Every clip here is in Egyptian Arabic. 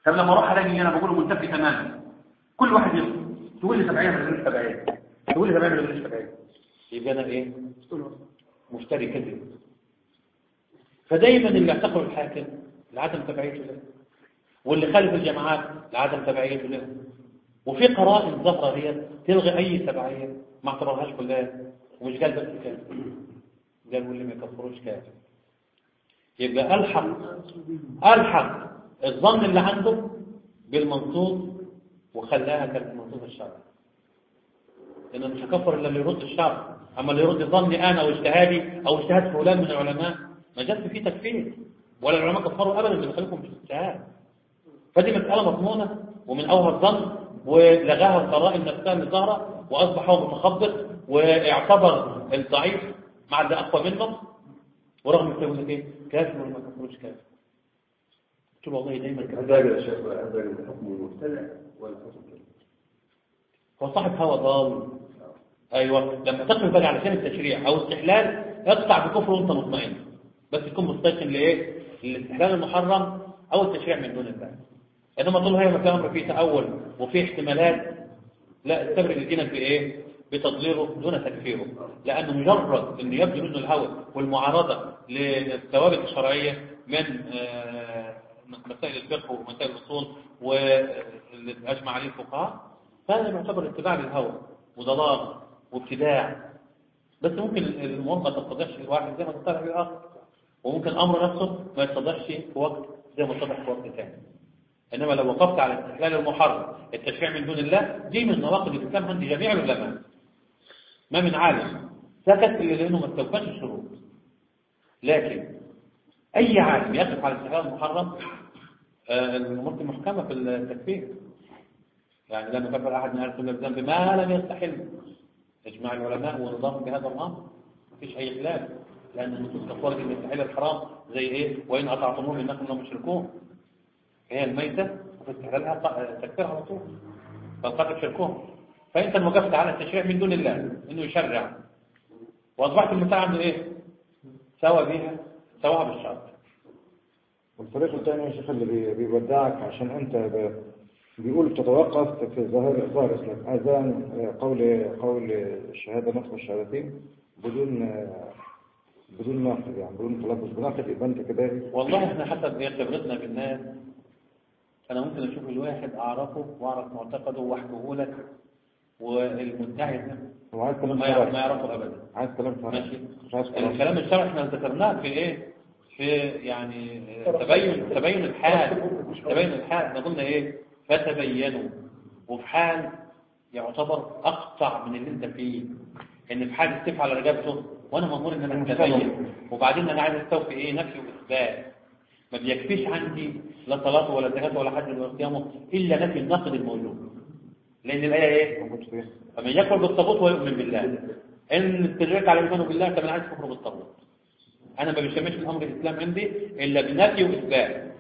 طب لما اروح الاقي انا بقوله منتفي تماما كل واحد يقول تقول لي تبعيه ولا غير تبعيه تقول لي تبعيه ولا غير تبعيه يبقى انا ايه مفتري كذب فدايما اللي يعتقد الحاكم لعدم تبعيته له واللي خالف الجماعات لعدم تبعيته له وفي قرائن ظاهره هي تلغي اي تبعيه ما اعتبرهاش كلها ومش قال بس كافر قال واللي ما يكفروش كافر يبقى الحق الحق الظن اللي عنده بالمنصوص وخلاها كانت المنصوص الشرعي لأنه مش هكفر إلا اللي يرد الشرع أما اللي يرد ظني أنا واجتهادي أو اجتهاد فلان من العلماء ما جاتش فيه تكفير ولا العلماء كفروا أبدا اللي خليكم في الاجتهاد فدي مسألة مضمونة ومن أوهى الظن ولغاها القرائن نفسها اللي ظاهرة وأصبح هو متخبط واعتبر الضعيف مع اللي أقوى منه ورغم كده يقول لك إيه كافر ولا ما كفروش كافر قلت له والله دايما كده هذا يا شيخ هذا الحكم المبتدع ولا حكم هو صاحب هوى ضال ايوه لما تقف بالي على سبيل التشريع او استحلال اقطع بكفر وانت مطمئن بس تكون مستيقن لايه للاستحلال المحرم او التشريع من دون الله انما طول هي ما في امر فيه تاول وفيه احتمالات لا استبرئ دينك بايه بتضليله دون تكفيره لانه مجرد انه يبدو منه الهوى والمعارضه للثوابت الشرعيه من آه، مسائل الفقه ومسائل الاصول واللي اجمع عليه الفقهاء هذا يعتبر اتباع للهوى وضلال وابتداع بس ممكن الامور ما تتضحش الواحد زي ما تتضح للاخر وممكن الامر نفسه ما يتضحش في وقت زي ما اتضح في وقت ثاني انما لو وقفت على استحلال المحرم التشريع من دون الله دي من نواقض الاسلام عند جميع العلماء ما من عالم سكت الا لانه ما استوفاش الشروط لكن اي عالم يقف على استحلال المحرم آه، الامور دي محكمه في التكفير يعني لا نكفر احد من اهل السنه بالذنب ما لم يستحل اجماع العلماء ونظام بهذا الامر مفيش اي خلاف لان النصوص كفاره ان يستحل الحرام زي ايه وان اطعتموه انكم لمشركون هي الميته وفي استحلالها ق- تكفير على طول فالقتل شركهم فانت المكافاه على التشريع من دون الله انه يشرع واصبحت المساله عنده ايه سوى بيها سواها بالشرع والطريق الثاني يا شيخ اللي بي- بيودعك عشان انت ب- بيقول بتتوقف في ظاهر ظاهر اسلام اذان آه، قول قول الشهاده نطق الشهادتين بدون آه، بدون ناقد يعني بدون تلفظ بناقد يبقى انت كده إيه؟ والله احنا حسب ايه خبرتنا بالناس انا ممكن اشوف الواحد اعرفه واعرف معتقده واحكيه لك والمدعي ده هو عايز كلام ما يعرف ما شرعي يعرفه ابدا عايز كلام شرعي ماشي مش عايز كلام الكلام الشرعي احنا ذكرناه في ايه في يعني تبين تبين الحال تبين الحال احنا قلنا ايه فتبينوا وفي حال يعتبر اقطع من اللي انت فيه ان في حال السيف على رقبته وانا مامور ان انا اتبين وبعدين انا عايز استوفي ايه نفسي واثبات ما بيكفيش عندي لا صلاه ولا زكاه ولا حج ولا صيام الا نفي النقد الموجود لان الايه ايه موجود فيه فمن يكفر بالطاغوت ويؤمن بالله ان استدرك على الايمان بالله طب انا عايز كفر بالطاغوت انا ما بيشملش الامر الاسلام عندي الا بنفي واثبات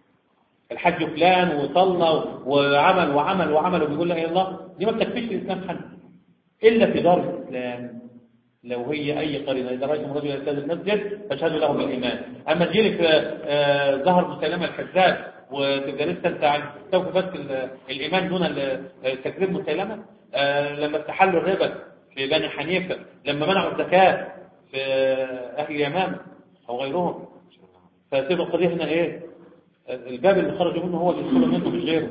الحج فلان وصلى وعمل وعمل وعمل وبيقول لا اله الا الله دي ما بتكفيش الاسلام حد الا في دار الاسلام لو هي اي قرينه اذا رايتم رجلا يلتزم المسجد فاشهدوا له بالايمان اما تجيلي في آه، ظهر مسيلمه الحجاج وتبقى لسه انت عايز تستوفي بس ال- الايمان دون ال- تكذيب مسيلمه آه، لما استحلوا الربا في بني حنيفه لما منعوا الزكاه في اهل اليمامه او غيرهم فتبقى القضيه هنا ايه الباب اللي خرجوا منه هو اللي يدخلوا منه مش غيره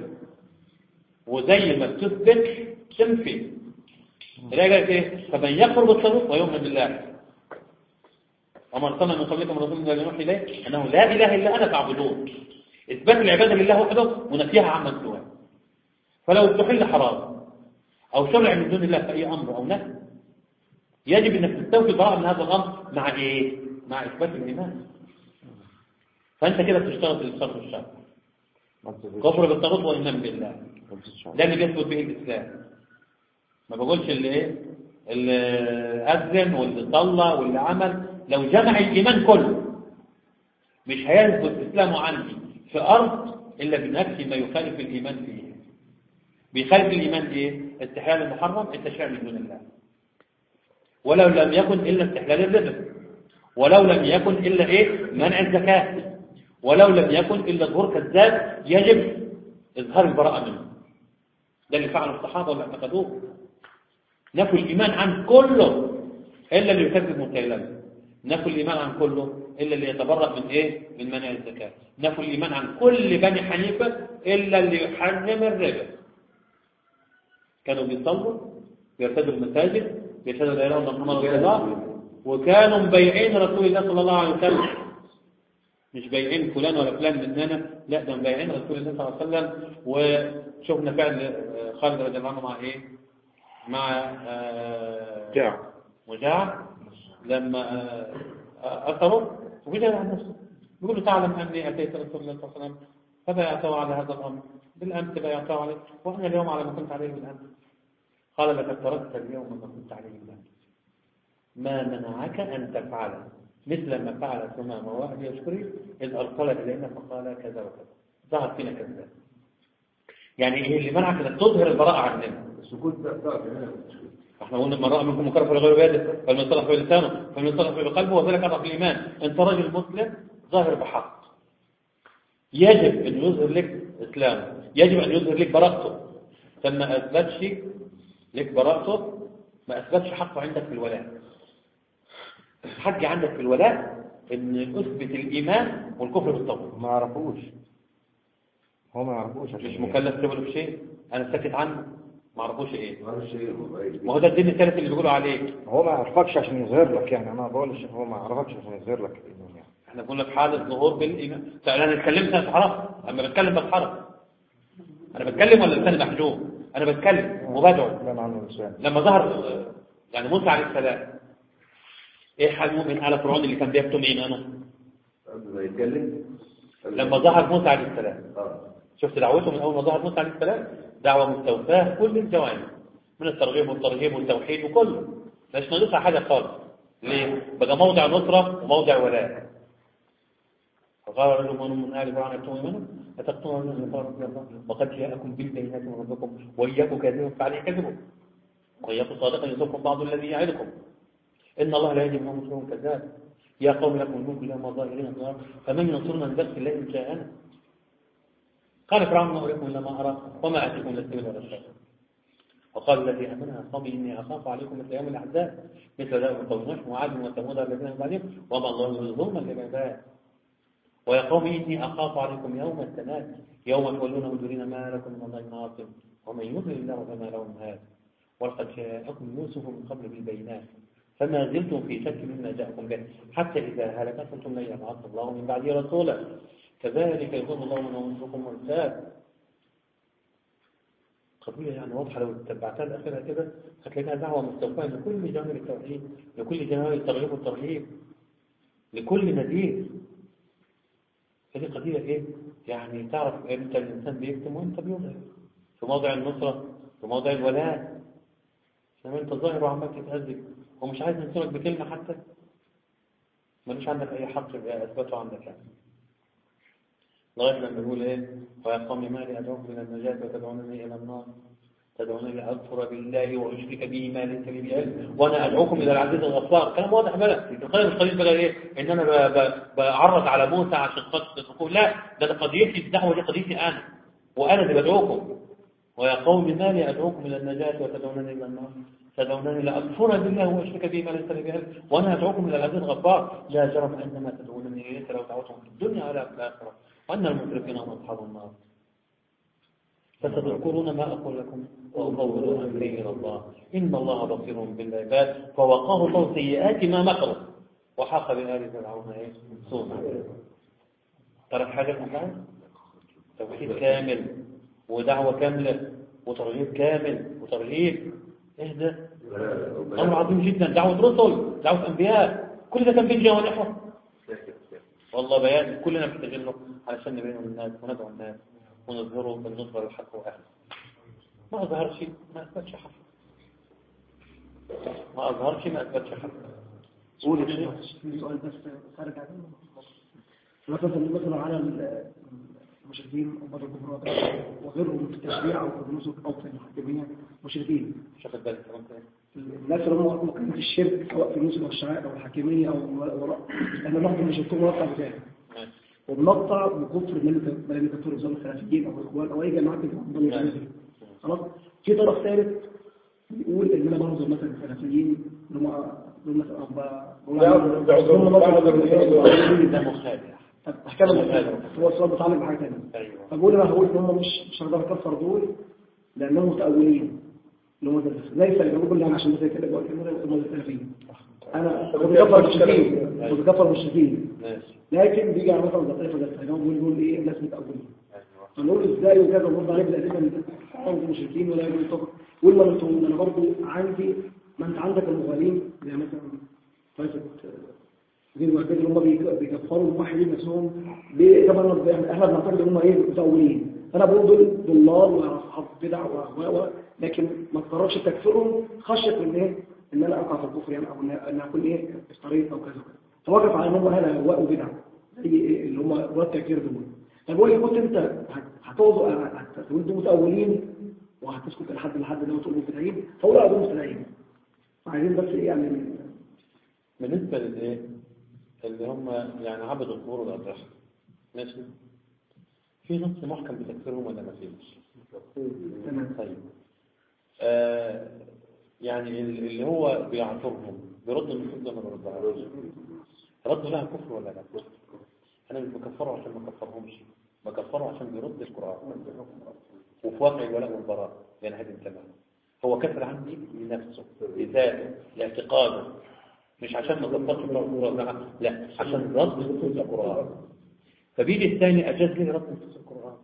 وزي ما بتثبت تنفي الآية قالت ايه فمن يكفر بالطاغوت ويؤمن بالله وما ارسلنا من قبلكم رسول الله يوحي اليه انه لا اله الا انا فاعبدون اثبات العباده لله وحده ونفيها عمن سواه فلو استحل حرام او شرع من دون الله في اي امر او نهي يجب انك تستوفي البراءه من هذا الامر مع ايه مع اثبات الايمان فانت كده بتشتغل في الصرف الشرعي ما تزيدش. كفر بالطاغوت وايمان بالله ما تزيدش. ده اللي بيثبت به الإسلام ما بقولش اللي إيه اللي أذن واللي صلى واللي عمل لو جمع الإيمان كله مش هيثبت إسلامه عندي في أرض إلا بنفس ما يخالف الإيمان فيه بيخالف الإيمان إيه استحلال المحرم التشريع من دون الله ولو لم يكن إلا استحلال الرزق ولو لم يكن إلا إيه منع الزكاة ولو لم يكن إلا ظهور كذاب يجب إظهار البراءة منه ده اللي فعله الصحابة واللي اعتقدوه نفوا الإيمان عن كله إلا اللي يكذب مسيلمة نفوا الإيمان عن كله إلا اللي يتبرأ من إيه؟ من منع الزكاة نفوا الإيمان عن كل بني حنيفة إلا اللي يحرم الربا كانوا بيصلوا بيرتدوا المساجد بيشهدوا لا إله إلا محمد رسول الله وكانوا مبيعين رسول الله صلى الله عليه وسلم مش بايعين فلان ولا فلان مننا لا ده مبايعين رسول الله صلى الله عليه وسلم وشفنا فعل آه، خالد رضي الله عنه مع ايه مع آه، جاع مجاع لما آه، آه، أثروا وجد عن نفسه يقول له تعلم أني أتيت رسول الله صلى الله عليه وسلم فبايعته على هذا الأمر بالأمس بايعته عليه وأنا اليوم على ما كنت عليه بالأمس قال لقد تركت اليوم ما كنت عليه بالأمس ما منعك أن تفعل مثل ما فعل ثمامة وأبي يشكري إذ أرسل إلينا فقال كذا وكذا ظهر فينا كذا يعني إيه اللي منعك أنك تظهر البراءة عننا السكوت ده ضعف هنا احنا قلنا من رأى منكم مكرفا لغير بيده فمن صلح في لسانه فمن صلح في قلبه وذلك أضعف الإيمان أنت رجل مسلم ظاهر بحق يجب أن يظهر لك إسلامه يجب أن يظهر لك براءته فما أثبتش لك براءته ما أثبتش حقه عندك في الولاء حق عندك في الولاء أن أثبت الإيمان والكفر بالطبع ما يعرفوش هو ما يعرفوش عشان مش مكلف تقبله بشيء أنا ساكت عنه ما اعرفوش إيه ما اعرفش ايه هو ايه ما هو ده الدين الثالث اللي بيقولوا عليه هو ما يعرفكش عشان يظهر لك يعني انا بقولش هو ما يعرفكش عشان يظهر لك الإيمان يعني احنا قلنا في حالة ظهور بالإيمان طيب انا اتكلمت انا في حرام اما بتكلم بس حرام انا بتكلم ولا لساني محجوب انا بتكلم وبدعو كان عنه لسان لما ظهر يعني موسى عليه السلام ايه حال مؤمن آل فرعون اللي كان بيكتم ايمانه قبل ما يتكلم لما ظهر موسى عليه السلام اه شفت دعوته من اول ما ظهر موسى عليه السلام دعوة مستوفاة كل الجوانب من الترغيب والترهيب والتوحيد وكله مش ناقصها حاجة خالص ليه؟ بقى موضع نصرة وموضع ولاء فقال رجل مؤمن من آل فرعون يكتم إيمانه أتقتلون من يقال ربي الله وقد جاءكم بالبينات من ربكم وإياكم كاذبا فعليه كذبه وإياكم صادقا يصدكم بعض الذي يعدكم إن الله لا يجب من مسلم كذاب يا قوم لكم الملك اليوم ظاهرين في الأرض فمن ينصرنا من بأس الله إن جاءنا قال فرعون ما أريكم إلا ما أرى وما أتيكم إلا السبيل ولا الشر وقال الذي آمنها قومي إني أخاف عليكم مثل يوم الأحزاب مثل ذلك قوم نوح وعاد وثمود الذين من بعدهم وما الله ظلما للعباد ويا قوم إني أخاف عليكم يوم التناد يوم تولون مدبرين ما لكم من الله من عاصم ومن يضلل الله فما له من هاد ولقد جاءكم يوسف من قبل بالبينات فما زلتم في شك مما جاءكم به حتى إذا هلك قلتم لن يبعث الله من بعده رسولا كذلك يظن الله من أنفسكم مرتاب قضية يعني واضحة لو تبعتها الأخيرة كده هتلاقيها دعوة مستوفاة لكل جانب التوحيد لكل جانب الترغيب والترهيب لكل نذير هذه قضية إيه؟ يعني تعرف إمتى الإنسان بيكتم وإمتى بيظهر في موضع النصرة في موضع الولاء لما أنت ظاهر وعمال تتأذي ومش عايز ننصرك بكلمة حتى ملوش عندك أي حق أثبته عندك يعني لغاية لما بيقول إيه ويا قوم ما لي أدعوكم إلى النجاة وتدعونني إلى النار تدعونني لأكفر بالله وأشرك به ما ليس لي بعلم وأنا أدعوكم إلى العزيز الغفار كلام واضح بقى القضية مش قضية بقى إيه إن أنا ب- ب- بعرض على موسى عشان خاطر تتركوه لا ده أنا قضيتي الدعوة دي قضيتي أنا وأنا اللي بدعوكم ويا قوم ما لي أدعوكم إلى النجاة وتدعونني إلى النار تدعونني لأكفر بالله وأشرك به ما ليس لي بعلم وأنا أدعوكم إلى العزيز الغفار لا جرم أن ما تدعونني إليه لو دعوتهم في الدنيا ولا في الآخرة وأن المسرفين هم أصحاب النار فستذكرون ما أقول لكم وأفوض أمري إلى الله إن الله بصير بالعباد فوقاه الله سيئات ما مكروا وحاق بآل فرعون إيه سوء ما عملوا. ترى حاجة الآن توحيد كامل ودعوة كاملة وترغيب كامل وترغيب إيه ده أمر عظيم جدا دعوة رسل دعوة أنبياء كل ده كان بين جوانحه والله بيان كلنا محتاجين له علشان نبين الناس وندعو الناس ونظهره بالنصرة للحق وأهله ما أظهر شيء ما أثبتش حق ما أظهر شيء ما أثبتش حق قول يا شيخ في سؤال بس خارج عن مثلا مثلا على المشركين او بره الكفر وغيرهم في التشريع او في النسك او في الحكميه مشركين شوف بالك كمان كده. الناس اللي هم ممكن في الشرك سواء في النسك او الشرائع او الحكميه او وراء احنا ناخد المشركين ونطلع بتاعي ماشي. وبنقطع بكفر من لم يكفروا زي الخلافيين او الاخوان او اي جماعات من نعم. خلاص في طرف ثالث بيقول ان انا برضه مثلا الخلافيين اللي هم دول مثلا أبا- بقول عليهم- بعضهم- هم مثلا- بعضهم- ده مخادع طب هتكلم هو السؤال بيتعلق بحاجه ثانيه ايوه فبقول انا هقول ان هم مش مش هقدر اكفر دول لانهم متاولين اللي هم ده ليس اللي بقول لا عشان زي كده بقول هم السلفيين انا بكفر المشركين بكفر المشركين ماشي لكن بيجي على مثلا طائفه زي السلفيين بيقول بيقول ايه الناس متاولين ايوه فنقول ازاي وكذا ونرد عليه بالادله ان انتم مشركين ولا ينطق قول ما انتم انا برضه عندي ما انت عندك المغالين زي مثلا طائفه دين المعتزله اللي هم بيك- بيكفروا الموحدين نفسهم ب- طبعا يعني احنا بنعتقد ان هم ايه متأولين فانا بقول دول ضلال واصحاب بدع واهواء لكن ما اضطرش تكفرهم خشيه من ايه ان انا اقع في الكفر يعني او ان ان اكون ايه افتريت او كذا وكذا فوقف على ان هم اهل اهواء وبدع زي إيه اللي هم رواد التكفير دول طب هو كنت انت هت- هتقعدوا هتقول انتم متأولين وهتسكت لحد لحد ده وتقول مبتدعين فهو لا دول مبتدعين عايزين بس ايه يعني بالنسبة للايه اللي هم يعني عبدوا القبور والأضرحة ماشي في نص محكم بتكفيرهم ولا ما فيش تمام طيب آه يعني ال- اللي هو بيعثرهم بيرد النصوص ده ما بيردهاش ردوا لها كفر ولا لا انا مش بكفره عشان ما كفرهمش بكفره عشان بيرد القرآن وفي واقع الولاء والبراء بين هذه الكلام هو كفر عندي لنفسه لذاته لاعتقاده مش عشان ما كفرش بتوع القرآن لا عشان رد نصوص القرآن فبيجي الثاني أجاز لي رد نصوص القرآن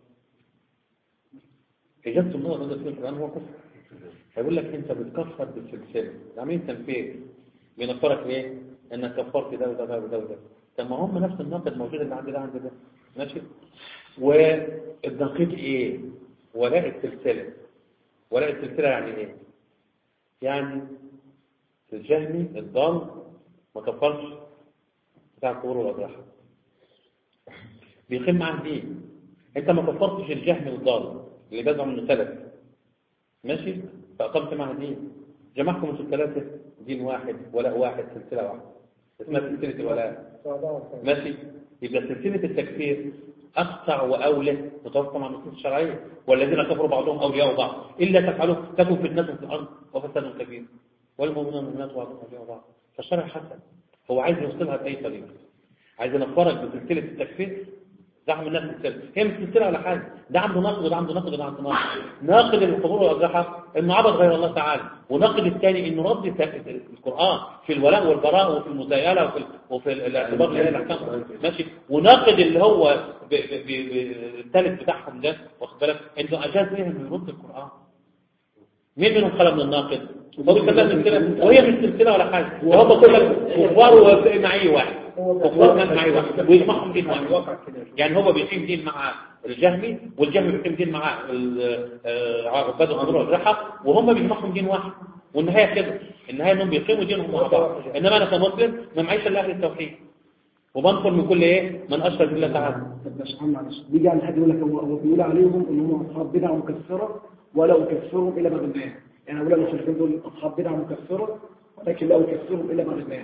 إجابة الله رد نصوص القرآن هو كفر هيقول لك أنت بتكفر بالسلسلة عاملين تنفيذ بينفرك ليه؟ إنك كفرت ده وده وده وده وده طب ما هم نفس الناقد موجود اللي عند ده عند ده ماشي والنقيض إيه؟ ولاء السلسلة ولاء السلسلة يعني إيه؟ يعني الجهمي الضال ما كفرش بتاع القبور والأضرحة بيقيم معاه دين انت ما كفرتش الجهمي والضال اللي بيزعم انه سلف ماشي فأقمت معاه دين جمعكم انتوا الثلاثة دين واحد ولاء واحد سلسلة واحدة اسمها سلسلة الولاء ماشي يبقى سلسلة التكفير أقطع وأولى متوافقة مع النصوص الشرعية والذين كفروا بعضهم أولياء بعض إلا تفعلوا تكن فتنة في الأرض وفساد كبير والمؤمنون والمؤمنات بعضهم أولياء بعض فالشرع حسن هو عايز يوصلها بأي طريقة عايز ينفرك بسلسلة التكفير زعم الناس السلسلة هي مش سلسلة ولا حاجة ده عنده نقد وده عنده نقد وده عنده نقد ناقد القبور والأضرحة إنه عبد غير الله تعالى وناقد الثاني إنه رد الت- القرآن في الولاء والبراء وفي المزايلة وفي, وفي الاعتبار لله الأحكام ماشي وناقد اللي هو ب- ب- ب- ب- الثالث بتاعهم ده واخد بالك إنه أجاز ليه إنه يرد القرآن مين منهم خلق من الناقد؟ هو بيسميها سلسلة وهي مش سلسلة ولا حاجة ده هم كلهم كفار ومعي واحد كفار كان معي واحد ويجمعهم دين واحد يعني هو بيقيم دين مع الجهمي والجهمي بيقيم دين مع ال- آه، عباد القبور والرحى وهم بيجمعهم دين واحد والنهاية كده النهاية انهم بيقيموا دينهم مع بعض انما انا كمسلم ما معيش الا اهل التوحيد وبنصر من كل ايه من اشرك بالله تعالى طب مش عم معلش بيجي عند حد يقول لك هو هو بيقول عليهم ان هم اصحاب بدع مكفره ولا اكفرهم الا بعد البيان يعني اقول المشركين دول اصحاب بدع مكفره ولكن لا اكفرهم الا بعد البيان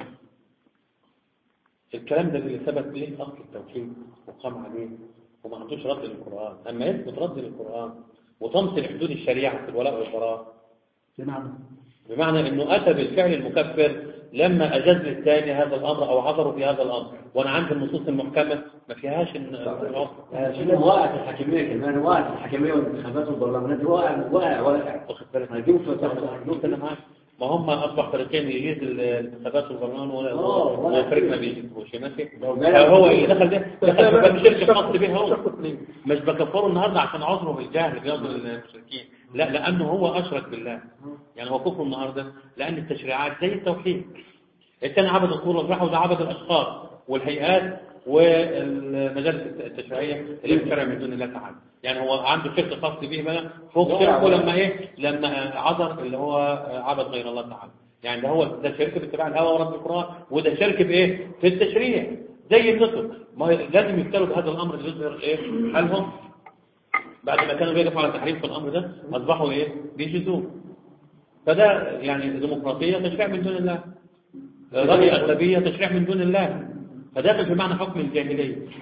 الكلام ده اللي ثبت ليه أصل التوحيد وقام عليه وما عندوش رد للقرآن أما يثبت رد للقرآن وتمثل حدود الشريعة في الولاء والبراء بمعنى بمعنى أنه أتى بالفعل المكفر لما أجاز للثاني هذا الأمر أو عذروا في هذا الأمر وأنا عندي النصوص المحكمة ما فيهاش إن شنو واقع في الحكمية كمان واقع في الحكمية والانتخابات والبرلمانات واقع واقع واقع واخد بالك هجوم في نقطة أنا معاك ما هم أصبح فريقين يجيز الانتخابات والبرلمان ولا آه، ولا- وفريق ما بيجيزوش ماشي لو جالك- هو اللي دخل ده دخل في باب شركة خاص به هو مش بكفره النهارده عشان عذره بالجهل بيضل المشركين لا لأنه هو أشرك بالله يعني هو كفر النهارده لأن التشريعات زي التوحيد الثاني عبد القبور والراحة وده عبد الأشخاص والهيئات والمجالس التشريعية اللي بتشرع من دون الله تعالى يعني هو عنده شرك خاص به بقى فوق شركه لما ايه لما عذر اللي هو عبد غير الله تعالى يعني ده هو ده شرك باتباع الهوى ورد القرآن وده شرك بايه في التشريع زي النطق ما هي- لازم يبتلوا بهذا الامر اللي يظهر ايه حالهم بعد ما كانوا بيقفوا على تحريم في الامر ده اصبحوا ايه بيجيزوه فده يعني ديمقراطية تشريع من دون الله رأي أغلبية تشريع من دون الله فداخل في معنى حكم الجاهلية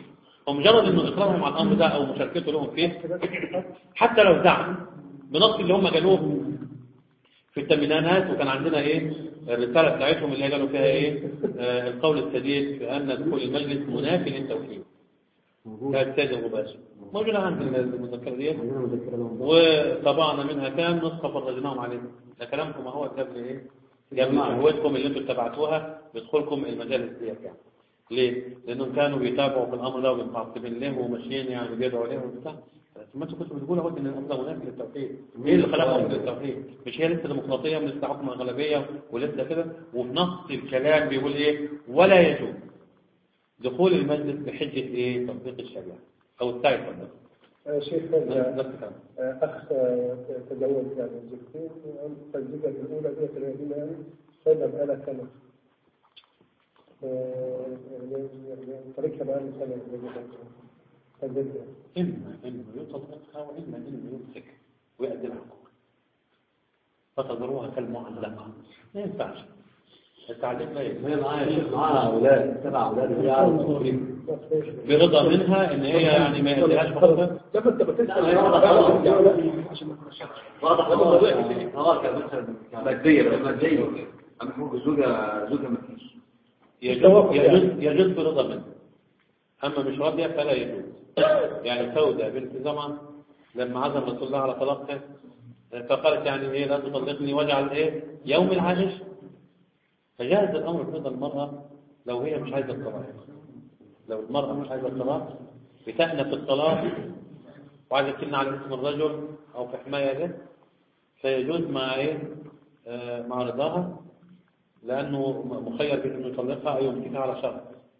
ومجرد انه اقرارهم على الامر ده او مشاركته لهم فيه حتى لو زعم بنص اللي هم قالوه في الثمانينات وكان عندنا ايه الرساله بتاعتهم اللي قالوا فيها ايه آه القول السديد بان دخول المجلس منافي للتوحيد ده السيد المباشر موجوده عندنا المذكره ديت وطبعنا منها كام نسخه فرجناهم عليكم ده كلامكم هو قبل ايه قبل شهوتكم اللي انتم اتبعتوها بدخولكم المجالس ديت يعني ليه؟ لانهم كانوا بيتابعوا في الامر ده ومتعصبين له وماشيين يعني بيدعوا عليه وبتاع ما انتوا كنتوا بتقولوا اهو ان الامر ده منافي للتوحيد ايه اللي خلقهم للتوحيد مش هي لسه ديمقراطيه ولسه حكم اغلبيه ولسه كده وفي نص الكلام بيقول ايه ولا يجوز دخول المجلس بحجه ايه تطبيق الشريعه او التعب يا شيخ نفس الكلام أخ تزوج يعني زوجتين فالزوجة الأولى دي 30 يعني سايبة بقالها سنة يعني طريقها بقالها سنة فالزوجة إما إنه يطلقها وإما إنه يمسك ويأذن حقوق فتذروها كالمعلقة ما ينفعش التعليم لا يجوز هي معايا شيخ معاها أولاد سبع أولاد وهي عارفة تقريبا برضا منها إن هي يعني ما يأذنهاش حقوقها لما أنت بتسأل لا، هي واضح واضح واضح مثلا مادية بس مادية أما حقوق الزوجة زوجة ما فيش يجوز يجوز يجوز برضا منها أما مش راضية فلا يجوز يعني سودة بنت زمن لما عزم رسول الله على طلاقها فقالت يعني ايه لا تطلقني واجعل ايه يوم العاشر فجاز الامر برضا المرأة لو هي مش عايزة الطلاق لو المرأة مش عايزة الطلاق بتأنف الطلاق وعايزة تمنع على اسم الرجل او في حماية له فيجوز مع ايه آه مع رضاها لانه مخير بين انه يطلقها او يمسكها على شرط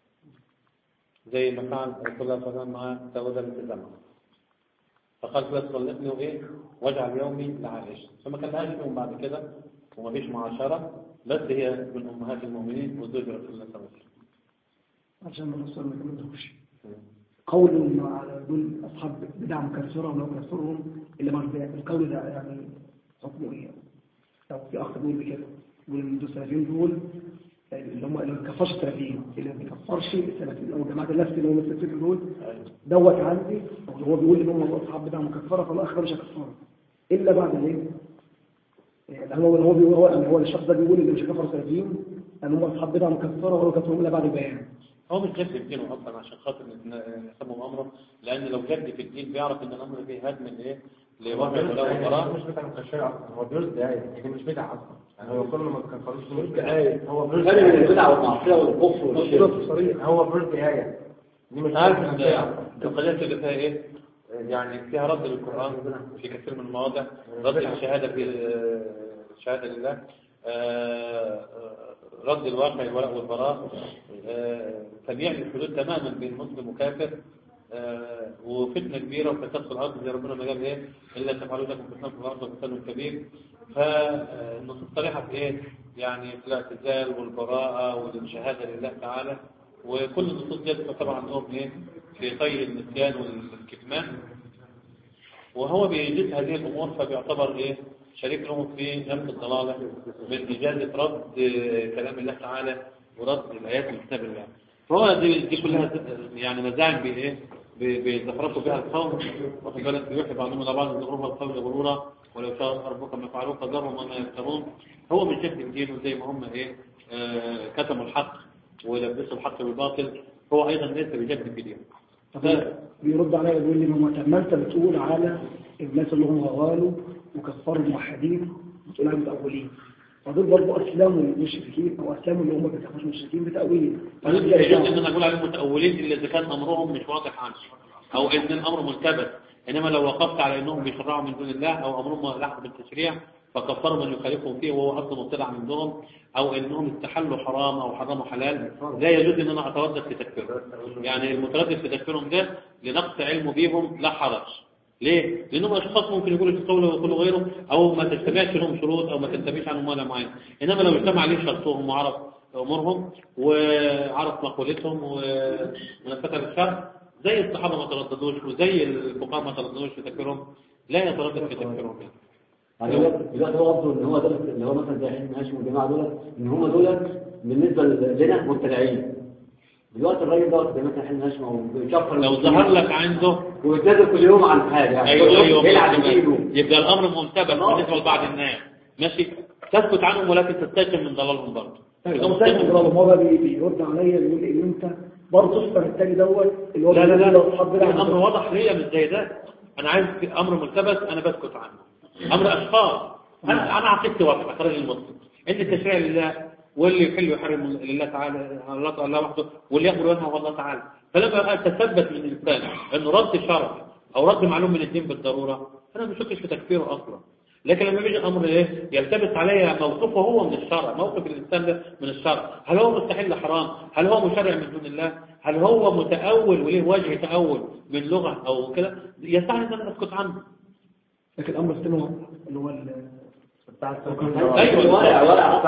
زي ما فعل رسول الله صلى الله عليه وسلم مع داود بنت زمع فقال لا تطلقني وايه واجعل يومي لعائشة ثم كان لها يوم بعد كده وما فيش معاشرة بس هي من امهات المؤمنين وزوج رسول الله صلى الله عليه وسلم عشان الرسول ما كملتوش قول إنه على دول أصحاب بدع مكسرة ولو كسرهم إلا ما البيع القول ده يعني حكمه إيه؟ لو في أخ بيقول بكده بيقول إن دول السلفيين دول اللي هم اللي ما بيكفرش السلفيين اللي ما بيكفرش السلفيين أو جماعة النفس اللي هم السلفيين دول دوت عندي أو هو بيقول إن هم أصحاب بدع مكفرة فالآخر مش هكفره إلا بعد الإيه؟ يعني هو هو بيقول هو هو الشخص ده بيقول اللي مش هكفر السلفيين أن هم أصحاب بدع مكفرة وهو كفرهم إلا بعد البيان هو مش جد في الدين اصلا عشان خاطر نسموا امره لان لو جد في الدين بيعرف ان الامر فيه هدم لايه لوضع الولاء والبراء مش بدعة مكشرة أصلا هو بيرز دعاية يعني مش بدعة أصلا يعني هو كل ما كان خلاص مش دعاية هو بيرز فرق بين البدع والمعصية والكفر والشرك صريح هو بيرز دعاية دي مش عارف بدعة القضية اللي فيها ايه يعني فيها رد للقرآن في كثير من المواضع رد الشهادة في الشهادة لله آه، رد الواقع الولاء والبراء آه، تبيع الحدود تماما بين مسلم وكافر آه، وفتنة كبيرة وفساد في الأرض زي ربنا ما قال إيه إلا تفعلوا لكم فتنة في الأرض وفساد كبير فالنصوص صريحة في إيه يعني في الاعتزال والبراءة والشهادة لله تعالى وكل النصوص دي طبعا عندهم إيه في طي النسيان والكتمان وهو بيجيز هذه الأمور فبيعتبر إيه شريك لهم في نفس الضلالة من إجازة رد كلام الله تعالى ورد الآيات من كتاب الله فهو دي, دي كلها يعني مزاعم بإيه بيزخرفوا بها القوم واخد بالك بيوحي بعضهم إلى بعض زخرفها القول غرورا ولو شاء ربك ما فعلوه فذرهم وما يفترون هو مش جد دينه زي ما هم إيه آه كتموا الحق ولبسوا الحق بالباطل هو أيضا ليس بجد في دينه طب بيرد عليا يقول لي ما طب ما انت بتقول على الناس اللي هم غالوا وكفروا الموحدين بتقول عليهم متأولين فدول برضه اسلموا المشركين او اسلموا اللي هم ما كانوش مشركين بتأويل فلا يجوز ان انا اقول عليهم متأولين الا اذا كان امرهم مش واضح عني او ان الامر ملتبس انما لو وقفت على انهم بيشرعوا من دون الله او امرهم لحق بالتشريع فكفروا من يخالفهم فيه وهو اصلا مبتدع عندهم او انهم استحلوا حرام او حرموا حلال لا يجوز ان انا اتردد في تكفيرهم يعني المتردد في تكفيرهم ده لنقص علمه بيهم لا حرج ليه؟ لأنهم أشخاص ممكن يقولوا في قوله ويقولوا غيره أو ما تجتمعش لهم شروط أو ما تنتبهش عنهم ولا معين إنما لو اجتمع عليه شرطهم وعرف أمورهم وعرف مقولتهم ونفذها للشرع زي الصحابة ما ترددوش وزي الفقهاء ما ترددوش في تكفيرهم لا يتردد في تكفيرهم يعني دلوقتي هو قصده ان هو دول اللي هو مثلا زي حزب هاشم والجماعه دول ان هم دول بالنسبه لنا مبتدعين دلوقتي الراجل دوت زي ما احنا احنا نسمع وبيشفر لو ظهر لك عنده ويتنازل كل يوم عن حاجه يعني ايوه كل يوم ايوه يلعب ماشي. بايده يبقى الامر منتبه بالنسبه لبعض الناس ماشي تسكت عنهم ولكن تستيقن من ضلالهم برضه يبقى مستيقن. هو بقى بي- بيرد عليا يقول ان انت برضه تصبر التاني دوت اللي هو لا لا لا بيقول لو حد في بيلعب امر واضح ليا مش زي ده انا عايز في امر ملتبس انا بسكت عنه امر اشخاص انا انا عقيدتي واضحه كراجل المسلم ان التشريع لله واللي يحل ويحرم لله تعالى الله تعالى وحده واللي يامر وينهى هو الله تعالى فلما اتثبت من الانسان انه رد شرع او رد معلوم من الدين بالضروره انا ما بشكش في تكفيره اصلا لكن لما بيجي الامر ايه يلتبس عليا موقفه هو من الشرع موقف الانسان ده من الشرع هل هو مستحيل حرام هل هو مشرع من دون الله هل هو متاول وليه وجه تاول من لغه او كده يستحيل ان انا اسكت عنه لكن الامر الثاني هو اللي هو ال- ايوه ورع ورع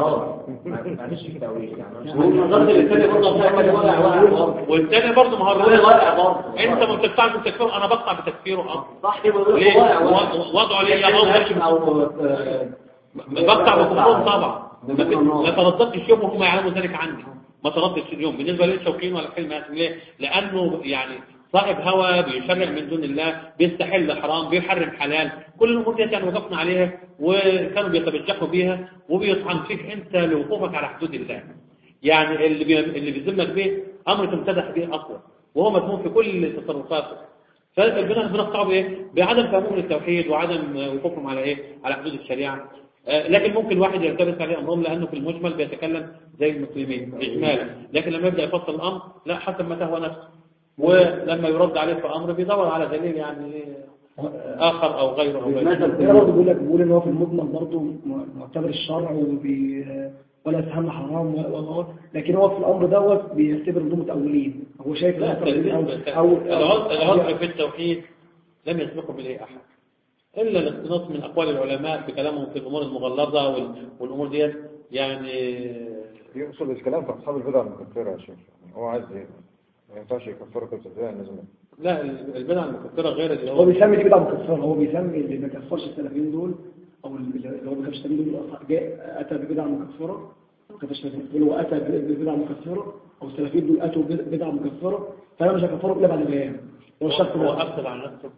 معلش كده قوي يعني والنظر الثاني برضه بتاعك ورع ورع برضه والتاني برضه ما هو الرأي. ورع برضه انت ما بتقطعش بتكفيره انا بقطع بتكفيره اصلا صح كده بيقول ليه ورع ورع و- وضعه ليه يعني موقف هاشم او آه، بقطع بكفرهم طبعا ما ده في- نار. ما ترددتش يوم وهم يعلموا ذلك عني ما ترددش اليوم بالنسبه للشوكين ولا حلم هاشم ليه لانه يعني صاحب هوى بيشرع من دون الله بيستحل حرام بيحرم حلال كل الامور دي كانوا وقفنا عليها وكانوا بيتبجحوا بيها وبيطعن فيك انت لوقوفك على حدود الله يعني اللي بي... اللي بيذمك به امر تمتدح به اصلا وهو مذموم في كل تصرفاته فالبناء بنقطعه بايه بعدم فهمهم للتوحيد وعدم وقوفهم على ايه على حدود الشريعه آه، لكن ممكن واحد يلتبس عليه امرهم لانه في المجمل بيتكلم زي المسلمين اجمالا لكن لما يبدا يفصل الامر لا حسب ما تهوى نفسه ولما يرد عليه في امر بيدور على دليل يعني اخر او غيره او غيره بيتمثل هنا برضه بيقول لك بيقول ان هو في المجمل برضه م- معتبر الشرع وبي ولا يفهم حرام ولا ولا لكن هو في الامر دوت بيعتبر انهم متاولين هو شايف لا إن هم التلبيس او او العذر العذر في التوحيد لم يسبقه اليه احد الا الاقتناص من اقوال العلماء في كلامهم في الامور المغلظه وال- والامور ديت يعني يقصد الكلام في أصحاب البدع المكفرة يا شيخ يعني هو عايز ي- ما ينفعش يكفرك ابتداء لازم لا البدع المكفره غير اللي هو هو بيسمي دي بدعه مكفره هو بيسمي اللي ما كفرش السلفيين دول او اللي هو ما كفرش السلفيين دول جاء اتى ببدعه مكفره ما كفرش السلفيين دول هو اتى ببدعه مكفره او السلفيين دول اتوا ببدعه مكفره فانا مش هكفره الا بعد بيان هو هو الشخص هو ده أفسد على نفسه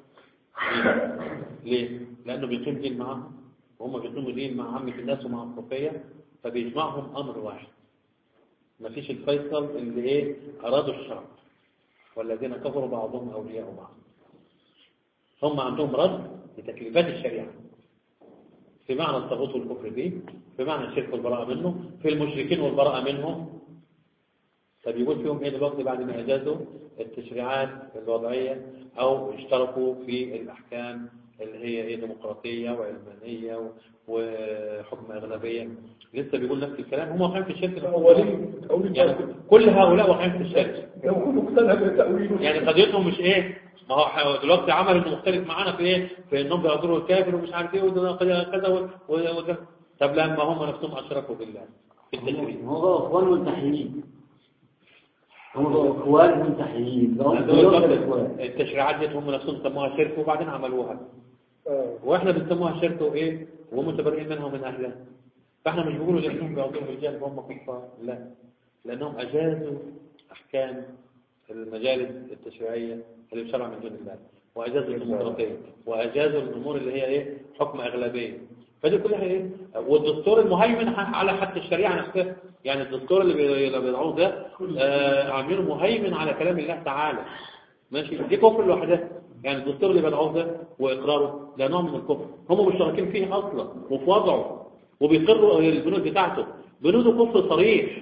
ليه؟ ليه؟ لأنه بيقيم دين معاهم وهم بيقيموا دين مع عامة الناس ومع الصوفية فبيجمعهم أمر واحد مفيش الفيصل اللي إيه أرادوا الشر والذين كفروا بعضهم أولياء بعض هم عندهم رد لتكليفات الشريعة في معنى الطاغوت والكفر به في معنى الشرك والبراءة منه في المشركين والبراءة منهم طب يقول فيهم ايه دلوقتي بعد ما اجازوا التشريعات الوضعية او اشتركوا في الاحكام اللي هي ايه ديمقراطية وعلمانية و- وحكم اغلبية لسه بيقول نفس الكلام هم واقعين في الشرك أولين أولين يعني كل هؤلاء واقعين في الشرك لو كنت مقتنع بتأويله يعني قضيتهم مش ايه ما هو دلوقتي عمل انه مختلف معانا في ايه في انهم بيعذروا الكافر ومش عارف ايه وده كذا كذا و- و- وده طب لما هم نفسهم اشركوا بالله في التشريع هو اخوان منتحيين هم اخوان منتحيين لو هذول دول برضه الاخوان التشريعات دي هم نفسهم سموها شرك وبعدين عملوها آه. واحنا بنسموها شرك وايه ومتبرئين منها ومن اهلها فاحنا مش بنقولوا لانهم بيعطوا الرجال وهم كفار لا لانهم اجازوا احكام المجالس التشريعيه اللي بشرع من دون الله واجازوا الديمقراطيه واجازوا الامور اللي هي ايه حكم اغلبيه فدي كلها ايه والدستور المهيمن على حتى الشريعه نفسها يعني الدستور اللي بي- اللي بيضعوه ده آه عاملينه مهيمن على كلام الله تعالى ماشي دي كفر لوحدها يعني الدستور اللي بدعوه ده واقراره ده نوع من الكفر هم مشتركين فيه اصلا وفي وضعه وبيقروا البنود بتاعته بنوده كفر صريح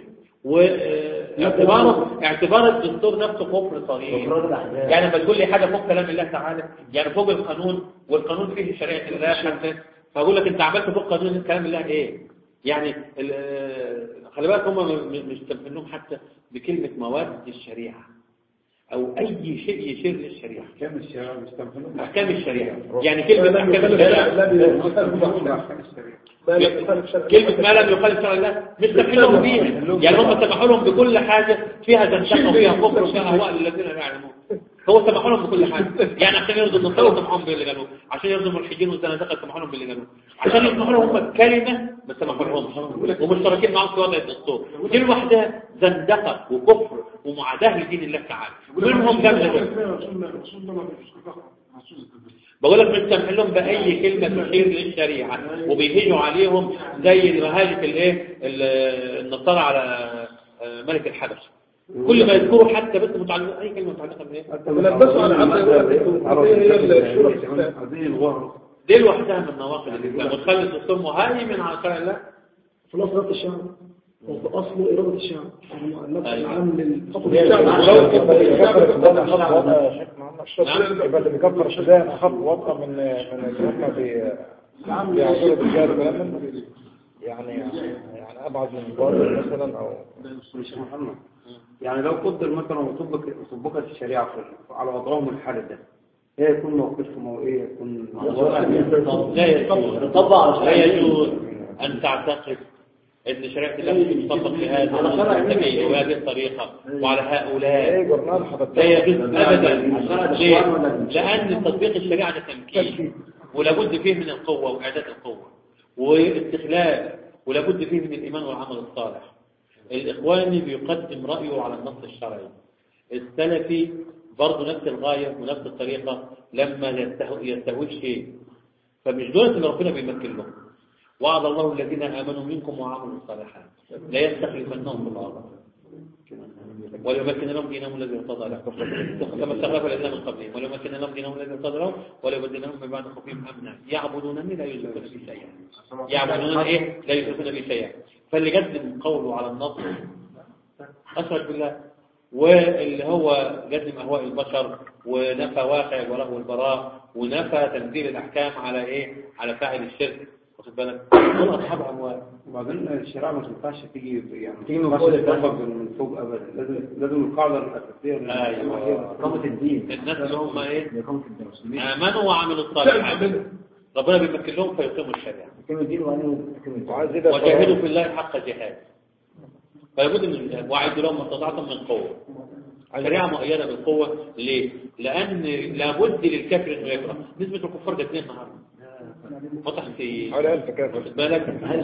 واعتباره اعتبار الدستور نفسه كفر صريح اقرار الاحزاب يعني لما تقول لي حاجه فوق كلام الله تعالى يعني فوق القانون والقانون فيه شريعه الله حتى فاقول لك انت عملت فوق قانون كلام الله ايه يعني ال- آه، خلي بالك هم م- م- مش تنفذهم حتى بكلمه مواد الشريعه او اي شيء يشير للشريعه كم الشباب مستنفذون احكام الشريعه يعني كلمه احكام الشريعه لا يخالف شرع ما لا يخالف شرع كلمة ما لم يخالف شرع الله مش سامحين بيها يعني هم سمحوا لهم بكل حاجة فيها زندقة وفيها كفر وفيها أهواء للذين لا يعلمون هو سمحوا لهم بكل حاجه يعني عشان يرضوا النصارى سمحوا لهم باللي قالوه عشان يرضوا الملحدين والزنادقه سمحوا لهم باللي قالوه عشان يسمحوا لهم هم بكلمه ما سمحوا لهمش ومشتركين معاهم في وضع الدستور دي لوحدها زندقه وكفر ومعاداه لدين الله تعالى منهم جمله كده. بقول لك مش سامح لهم باي كلمه تشير للشريعه وبيهجوا عليهم زي مهاجه الايه ال- النصارى على آه، ملك الحبش كل ما يذكروا حتى بس متعلقه اي كلمه متعلقه بايه تلبسوا على عقل الديمقراطية هي الشورى في الإسلام. هذه الغرة دي لوحدها من نواقض الاسلام وتخلي الدستور مهيمن على شرع الله في الأصل إرادة الشعب وفي أصله إرادة الشعب يعني النفس أيوة. العام للحكم الشعب الشعب ولو يبقى اللي بيكفر السودان كنت أخف وضع يا شيخ محمد نعم. يبقى اللي بيكفر السودان أخف وضع من من اللي هم بي- بيعذروا بالجهل كامل يعني يعني أبعد من بره مثلا أو مش محمد يعني لو قدر مثلا وطبق طبقت الشريعة في- على وضعهم الحالي ده ايه يكون موقفكم او ايه يكون لا يجوز نطبق على لا شرع يجوز أن تعتقد أن شريعة الله مش تطبق في هذا المستمعين وبهذه الطريقة وعلى إيه هؤلاء جورنال حضرتك لا يجوز أبدا عشان ليه؟ الإخوان ولا- لأن تطبيق الشريعة ده تمكين ولابد فيه من القوة وإعداد القوة واستخلاف ولابد فيه من الإيمان والعمل الصالح الإخواني بيقدم رأيه على النص الشرعي السلفي برضه نفس الغاية ونفس الطريقة لما يستهو- يستهوي شيء فمش دولة اللي ربنا بيمكن لهم وعد الله الذين آمنوا منكم وعملوا الصالحات لا يستخلفنهم في الأرض وليمكن لهم دينهم الذي ارتضى لهم كما استخلف الذين من قبلهم وليمكن لهم دينهم الذي ارتضى لهم وليبدلنهم من بعد خوفهم امنا يعبدونني لا يشركون بي شيئا يعبدون ايه لا يشركون بي شيئا فاللي قدم قوله على النص اشرك بالله واللي هو قدم اهواء البشر ونفى واقع الولاء والبراء ونفى تنزيل الاحكام على ايه على فاعل الشرك واخد بالك دول اصحاب اموال وبعدين الشريعة ما تنفعش تيجي يعني تيجي من ما فوق تنفعش لتحت. من فوق ابدا لازم لازم القاعدة الأساسية لل- ايوه إقامة الدين الناس اللي هم ايه إقامة المسلمين امنوا وعملوا الصالحات ربنا بيمكن لهم فيقيموا الشريعه إقامة الدين وأنا إقامة وعايز يبقى وجاهدوا في الله حق جهاد فلابد من الجهاد واعدوا لهم ما استطعتم من قوه الشريعه مؤيده بالقوه ليه؟ لان لابد للكافر انه يكره نسبه الكفار ده 2 النهارده فتح في حوالي 1000 كافر خد بالك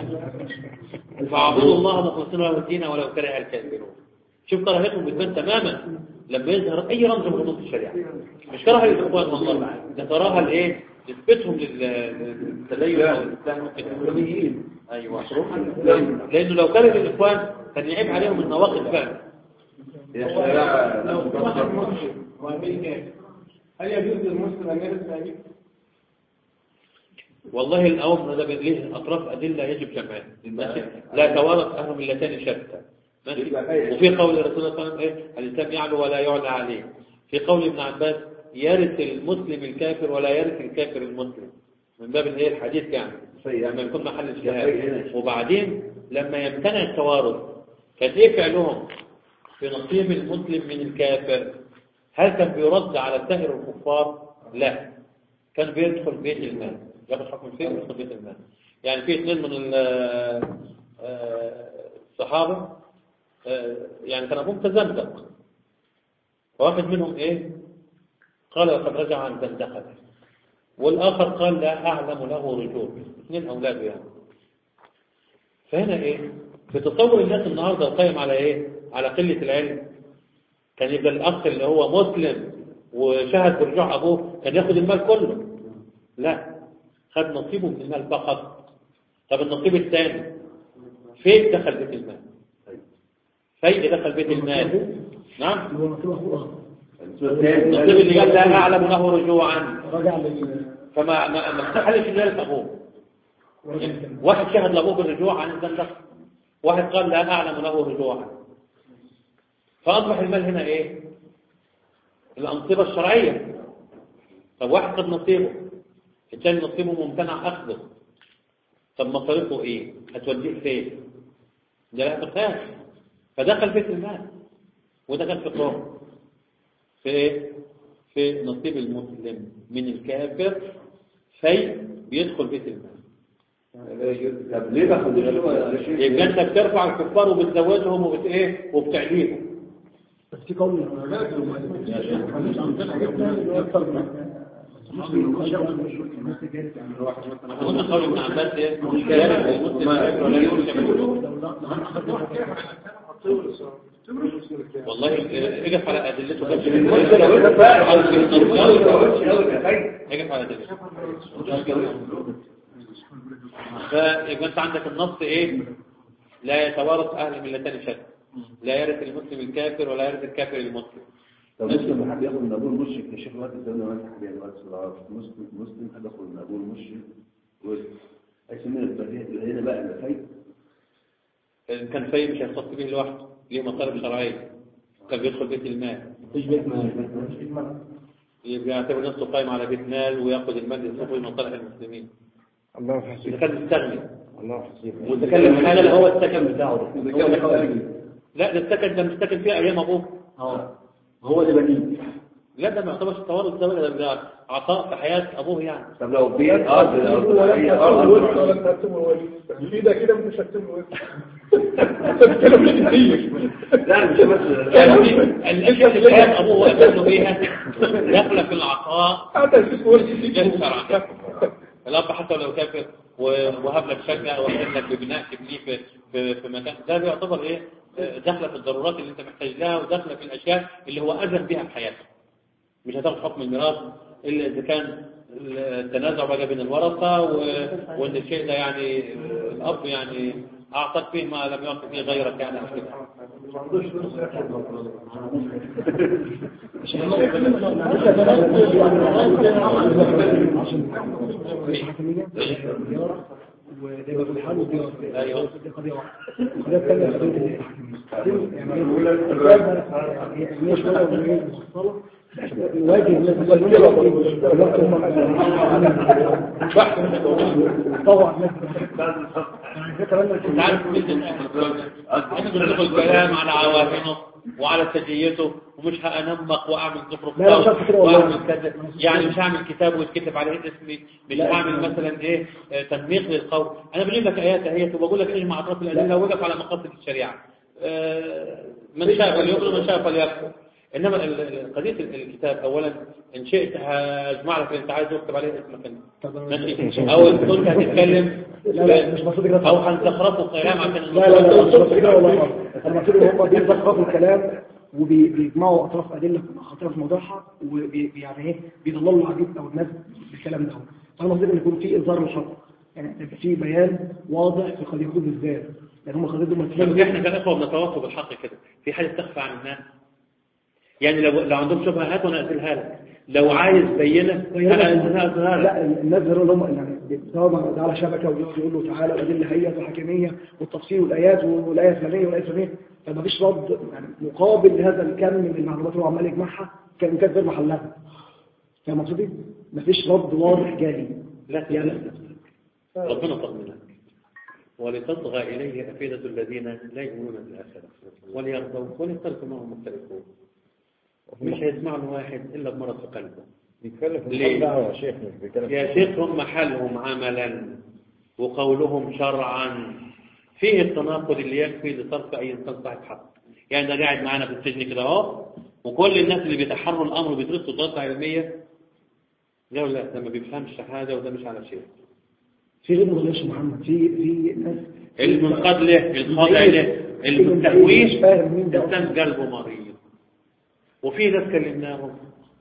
فاعبدوا الله مخلصين له الدين ولو كره الكافرون شوف كراهتهم بتبان تماما لما يظهر اي رمز من رموز الشريعه مش كراهه للاخوان والله ده كراهه لايه؟ نسبتهم لل- للتدين او الاسلام وكده ايوه لانه لو كان للاخوان كان يعيب عليهم النواقض فعلا هي الشريعة لو في واحد مسلم وأمريكا هل يجوز للمسلم أن يرث أبيه؟ والله الامر ده ليه اطراف ادله يجب جمعها ماشي لا توارث اهل ملتين شتى ماشي وفي قول الرسول صلى الله عليه وسلم ايه الاسلام يعلو ولا يعلى عليه في قول ابن عباس يرث المسلم الكافر ولا يرث الكافر المسلم من باب الايه الحديث يعني لما يكون محل الشهاده وبعدين لما يمتنع التوارث كان ايه فعلهم في نصيب المسلم من الكافر هل كان بيرد على سائر الكفار لا كان بيدخل بيت المال ياخد حكم فيه ويدخل بيت المال يعني في اثنين من ال- آه، الصحابة آه، يعني كان أبوهم تزندق واحد منهم إيه قال لقد رجع عن زندقته والآخر قال لا أعلم له رجوع اثنين أولاده يعني فهنا إيه في تصور الناس النهاردة القائم على إيه على قلة العلم كان يبقى الأخ اللي هو مسلم وشهد برجوع أبوه كان ياخد المال كله لا خد نصيبه من المال فقط طب النصيب الثاني فين دخل بيت المال فين دخل بيت المال نعم هو نصيب أخوه النصيب اللي قال لا أعلم له رجوعا رجع لل فما ما ما استحلش ذلك أبوه واحد شهد لأبوه بالرجوع عن الزندق واحد قال لا أعلم له رجوعا فأصبح المال هنا إيه الأنصبة الشرعية طب واحد خد نصيبه الثاني نصيبه ممتنع أخذه طب مصاريفه إيه هتوديه فين ده لا تخاف فدخل بيت المال ودخل في قوم في إيه في نصيب المسلم من الكافر في بيدخل بيت المال طب ليه دخل يبقى انت بترفع الكفار وبتزودهم وبت ايه وبتعليهم بس في قول قلنا قول ابن عباس ايه كافر المسلم كافر ولا يقول والله اجف على ادلته بس اجف على ادلته فيبقى انت عندك النص ايه لا يتوارث اهل الملتين شتى لا يرث المسلم الكافر ولا يرث الكافر المسلم طب مسلم حد ياخد من ابوه المشرك يا شيخ الوقت الزمن ما حد يعني وقت العرب مسلم مسلم حد ياخد من ابوه المشرك ويسلم هيسمينا البديه هنا بقى الفايده إن كان فايد مش هيختص به لوحده ليه مطالب شرعيه كان بيدخل بيت المال مفيش بيت مال يبقى يعتبر نفسه قائم على بيت مال وياخذ المال يصرفه لمصالح المسلمين الله اذا حسيب كان مستغني الله حسيب واذا كان الحاله هو السكن بتاعه ده هو اللي حواليه لا ده السكن ده مستكن فيه ايام ابوه اه هو اللي بنيه لا ده ما يعتبرش توارث ده بقى ده عطاء في حياه ابوه يعني طب لو بيت ارض الارض ولا هي تكتب ارض الورث ولا تكتب الورث في ده كده مش هكتب الورث انت بتتكلم كتير لا مش بس يعني في الاشياء اللي حياه ابوه وابنه بيها داخله في العطاء حتى الفيس ورث جاي شرعا الاب حتى لو كافر ووهب لك شقه او وهب لك ببناء تبنيه في في في مكان ده بيعتبر ايه آه، داخله في الضرورات اللي انت محتاج لها وداخله في الاشياء اللي هو اذن بها في حياتك مش هتاخد حكم الميراث الا اذا كان التنازع بقى بين الورثه و- وان الشيء ده يعني آه، الاب يعني اعطاك فيه ما لم يعطي فيه غيرك يعني أو كده. وده يبقى في الحال والديار ايوه دي قضية واحدة القضية الثانية قضية الإيه؟ يعني هي هي شوية وهي مفصلة نواجه الناس الوقت هم طبعا يعني ده كمان انت عارف نصرف الكلام على عوامله وعلى سجيته ومش هأنمق واعمل زخرف لا، لا، مش عارف كده والله. واعمل كذا يعني مش هعمل كتاب ويتكتب عليه اسمي مش هعمل مثلا ايه آه، تنميق للقول انا بجيب لك ايات اهيت وبقول لك اجمع اطراف الادله ووقف على مقاصد الشريعه آه، من شاء فليؤمن ومن شاء فليكفر انما ال- ال- قضيه ال- الكتاب اولا ان شئت هجمع لك اللي انت عايزه واكتب عليه اسمك انت ماشي او ان كنت هتتكلم لا لا مش مقصود كده او هنزخرفه كلام عشان لا لا لا مش مقصود كده والله انا مقصود ان هم بيزخرفوا الكلام وبيجمعوا اطراف ادله خطيره في موضوعها ويعني ايه بيضللوا العبيد او الناس بالكلام ده فانا قصدي ان يكون في انذار للحق يعني يبقى في بيان واضح في قضيتهم بالذات لان هم قضيتهم طب احنا كاخوه بنتوافق بالحق كده في حاجه تخفى عن الناس يعني لو لو عندهم شبهه هات وانا انزلها لك لو عايز بينه انا انزلها لك لا الناس غير اللي هم يعني بيتصوروا ده على شبكه ويقعد يقول له تعالى الادله هي والحكميه والتفصيل والايات والايه الفلانيه والايه الفلانيه فما فيش رد يعني مقابل لهذا الكم من المعلومات اللي هو عمال يجمعها كان كانت غير محلها فاهم مقصودي؟ ما فيش رد واضح جالي لا تكلف نفسك ربنا طمنك ولتصغى إليه أفئدة الذين لا يؤمنون بالآخرة وليرضوا وليختلفوا ما هم مختلفون مش هيسمع له واحد إلا بمرض في قلبه بيتكلم ليه؟ في دعوة يا شيخ مش بيتكلم يا شيخ هم حالهم عملا وقولهم شرعا فيه التناقض اللي يكفي لصرف أي إنسان صاحب حق يعني ده قاعد معانا في السجن كده أهو وكل الناس اللي بيتحروا الأمر وبيدرسوا دراسة علمية قالوا لا ده ما بيفهمش حاجة وده مش على شيء في غير مغلش محمد في في ناس المنقاد له الخاضع له المستهويش مش فاهم مين ده انسان قلبه مريض وفي ناس كلمناهم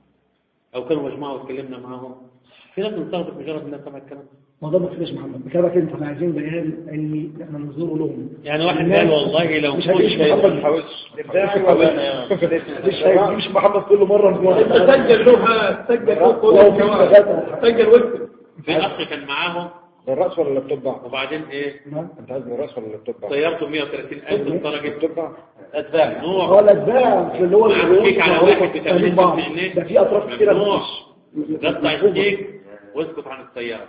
او كانوا مجموعه واتكلمنا معاهم في ناس بتستغرب مجرد الناس سمع الكلام ما ده ما تفرقش محمد بكلمك انت احنا عايزين بيان علمي احنا ننظره لهم يعني واحد قال والله لو مش كنت هتعيش محمد شايف- حاولش ابداعي ولا مش هيجيش محمد كل مره سجل له سجل له كل ولو في الجواب. ثلاثة. سجل واكتب في اخ كان معاهم بالرأس ولا اللابتوب بعض وبعدين ايه انت عايز بالرأس ولا اللابتوب بعض طيرته 130 الف درجه اللابتوب بعض اتباع هو ممنوع الاتباع في اللي هو معاك اللي كيك على هو واحد فاهمين بتعمل بعض. جنيه ده في اطراف كتيره ممنوع مش- قطع الكيك واسكت عن السياره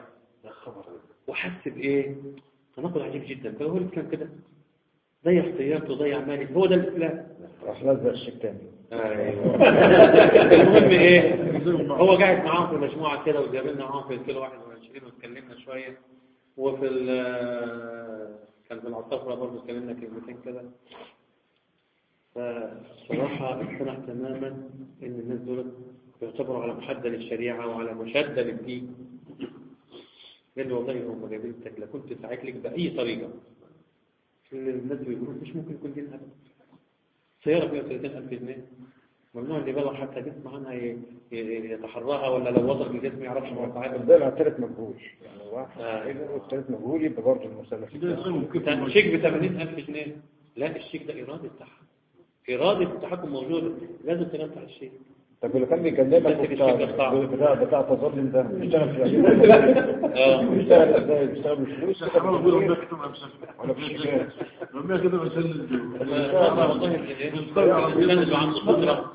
وحس بايه تناقض عجيب جدا فهو الاسلام كده ضيع سيارته ضيع مالي هو ده الاسلام راح لزق الشيك تاني ايوه المهم ايه هو قاعد معاهم في مجموعه كده وجابلنا معاهم في الكيلو 21 واتكلمنا شويه وفي ال- كان في العصافره برضه اتكلمنا كلمتين كده فصراحة اقتنع تماما ان الناس دول يعتبروا على محدة للشريعة وعلى مشدة للدين قال لي والله هم جايبين لك لا كنت ساعدت لك بأي طريقة اللي الناس بيقولوا مش ممكن يكون دين أبدا سيارة فيها 30000 جنيه ممنوع اللي بلغ حتى جسم عنها ي- ي- يتحرها ولا لو وصل بالجسم ما يعرفش مرفعات ده الثالث مجهول يعني واحد آه. إذا والثالث مجهول يبقى برضه المسألة كان شيك ب 80000 جنيه لا الشيك ده إرادة تحكم إرادة التحكم موجودة لازم تنفع الشيك طب اللي كان بيكلمك بس وبتاع الشيء ده صعب. بتاع بتاع تظلم ده بيشتغل في آه. بيشتغل ازاي بيشتغل بالفلوس حرام يقولوا ربنا كتبها بشكل ولا بالشيكات ربنا كتبها بشكل والله والله الإنسان اللي عنده قدرة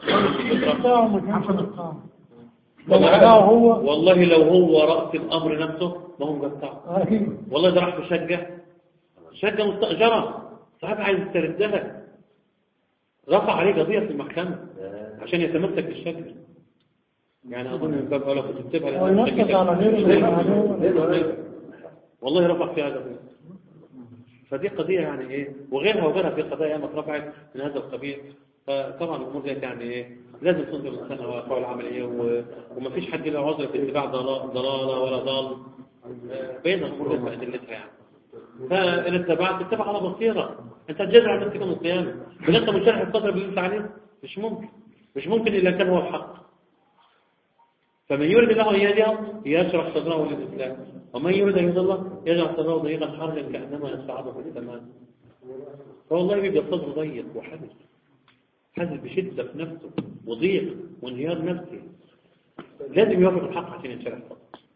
قدرة هو والله لو هو رأس الأمر نفسه ما هو مقطع والله ده راح في شقة شقة مستأجرة صاحب عايز يستردها رفع عليه قضية في المحكمة عشان يتمسك بالشقة يعني أظن من باب أولى كنت تكتبها لأن وينفذ على غيره والله رفع فيها قضية فدي قضية يعني إيه وغيرها وغيرها في قضايا ما اترفعت من هذا القبيل فطبعا الأمور ديت يعني إيه لازم تنظر الإنسان وقوع العملية و... وما فيش حد له عذر في اتباع ضلا- ضلالة ولا ضال آه، بين الأمور ديت بأدلتها يعني فإن اتبعت اتبع على بصيرة أنت تجازع على نفسك يوم القيامة بل أنت منشرح القدر اللي أنت عليه مش ممكن مش ممكن إلا كان هو الحق فمن يريد الله أن يهديه يشرح صدره للإسلام ومن يريد أن يضله يجعل صدره ضيقا حرجا كأنما يصعد في السماء فوالله بيبقى صدره ضيق وحزن حزن بشدة في نفسه وضيق وانهيار نفسي لازم يوافق الحق عشان ينشرح صدره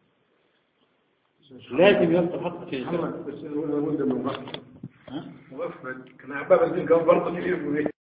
لازم يوافق الحق عشان ينشرح محمد بس هو وين ده من وقف وقف كان عبابة دي كان برضه كبير